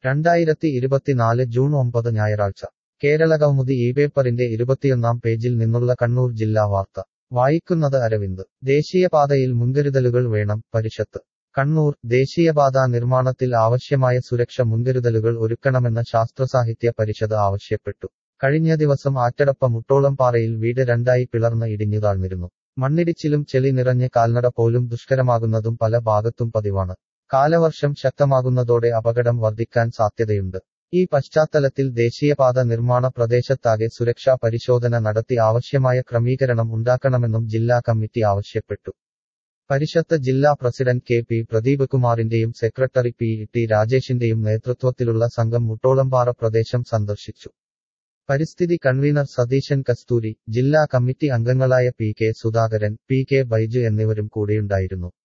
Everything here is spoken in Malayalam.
രണ്ടായിരത്തി ഇരുപത്തിനാല് ജൂൺ ഒമ്പത് ഞായറാഴ്ച കേരളകൗമുദി ഈ പേപ്പറിന്റെ ഇരുപത്തിയൊന്നാം പേജിൽ നിന്നുള്ള കണ്ണൂർ ജില്ലാ വാർത്ത വായിക്കുന്നത് അരവിന്ദ് ദേശീയപാതയിൽ മുൻകരുതലുകൾ വേണം പരിഷത്ത് കണ്ണൂർ ദേശീയപാതാ നിർമ്മാണത്തിൽ ആവശ്യമായ സുരക്ഷ മുൻകരുതലുകൾ ഒരുക്കണമെന്ന് ശാസ്ത്രസാഹിത്യ പരിഷത്ത് ആവശ്യപ്പെട്ടു കഴിഞ്ഞ ദിവസം ആറ്റടപ്പ മുട്ടോളംപാറയിൽ വീട് രണ്ടായി പിളർന്ന് ഇടിഞ്ഞു താഴ്ന്നിരുന്നു മണ്ണിടിച്ചിലും ചെളി നിറഞ്ഞ് കാൽനട പോലും ദുഷ്കരമാകുന്നതും പല ഭാഗത്തും പതിവാണ് കാലവർഷം ശക്തമാകുന്നതോടെ അപകടം വർദ്ധിക്കാൻ സാധ്യതയുണ്ട് ഈ പശ്ചാത്തലത്തിൽ ദേശീയപാത നിർമ്മാണ പ്രദേശത്താകെ സുരക്ഷാ പരിശോധന നടത്തി ആവശ്യമായ ക്രമീകരണം ഉണ്ടാക്കണമെന്നും ജില്ലാ കമ്മിറ്റി ആവശ്യപ്പെട്ടു പരിഷത്ത് ജില്ലാ പ്രസിഡന്റ് കെ പി പ്രദീപ് കുമാറിന്റെയും സെക്രട്ടറി പി ടി രാജേഷിന്റെയും നേതൃത്വത്തിലുള്ള സംഘം മുട്ടോളംപാറ പ്രദേശം സന്ദർശിച്ചു പരിസ്ഥിതി കൺവീനർ സതീശൻ കസ്തൂരി ജില്ലാ കമ്മിറ്റി അംഗങ്ങളായ P K Sudhakaran P K Baiju എന്നിവരും കൂടെയുണ്ടായിരുന്നു